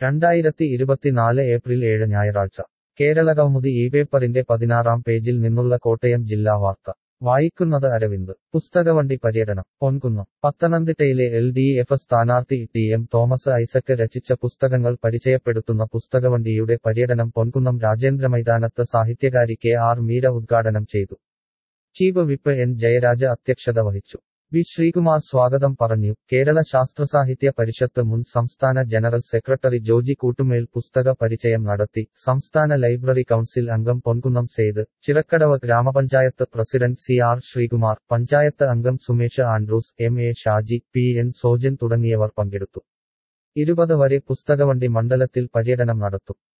രണ്ടായിരത്തി ഇരുപത്തിനാല് ഏപ്രിൽ ഏഴ് ഞായറാഴ്ച കേരളകൗമുദി ഈ പേപ്പറിന്റെ പതിനാറാം പേജിൽ നിന്നുള്ള കോട്ടയം ജില്ലാ വാർത്ത വായിക്കുന്നത് അരവിന്ദ് പുസ്തകവണ്ടി പര്യടനം പൊൻകുന്നം പത്തനംതിട്ടയിലെ എൽ ഡി എഫ് സ്ഥാനാർത്ഥി ടി എം തോമസ് ഐസക്ക് രചിച്ച പുസ്തകങ്ങൾ പരിചയപ്പെടുത്തുന്ന പുസ്തകവണ്ടിയുടെ പര്യടനം പൊൻകുന്നം രാജേന്ദ്ര മൈതാനത്ത് സാഹിത്യകാരി കെ ആർ മീര ഉദ്ഘാടനം ചെയ്തു ചീഫ് വിപ്പ് എൻ ജയരാജ അധ്യക്ഷത വഹിച്ചു വി ശ്രീകുമാർ സ്വാഗതം പറഞ്ഞു കേരള ശാസ്ത്രസാഹിത്യ പരിഷത്ത് മുൻ സംസ്ഥാന ജനറൽ സെക്രട്ടറി ജോജി കൂട്ടുമേൽ പുസ്തക പരിചയം നടത്തി സംസ്ഥാന ലൈബ്രറി കൗൺസിൽ അംഗം പൊൻകുന്നം സെയ്ത് ചിറക്കടവ് ഗ്രാമപഞ്ചായത്ത് president C R Sreekumar panchayat അംഗം Sumesh Andrews M A Shaji P N Sojan തുടങ്ങിയവർ പങ്കെടുത്തു ഇരുപത് വരെ പുസ്തകവണ്ടി മണ്ഡലത്തിൽ പര്യടനം നടത്തും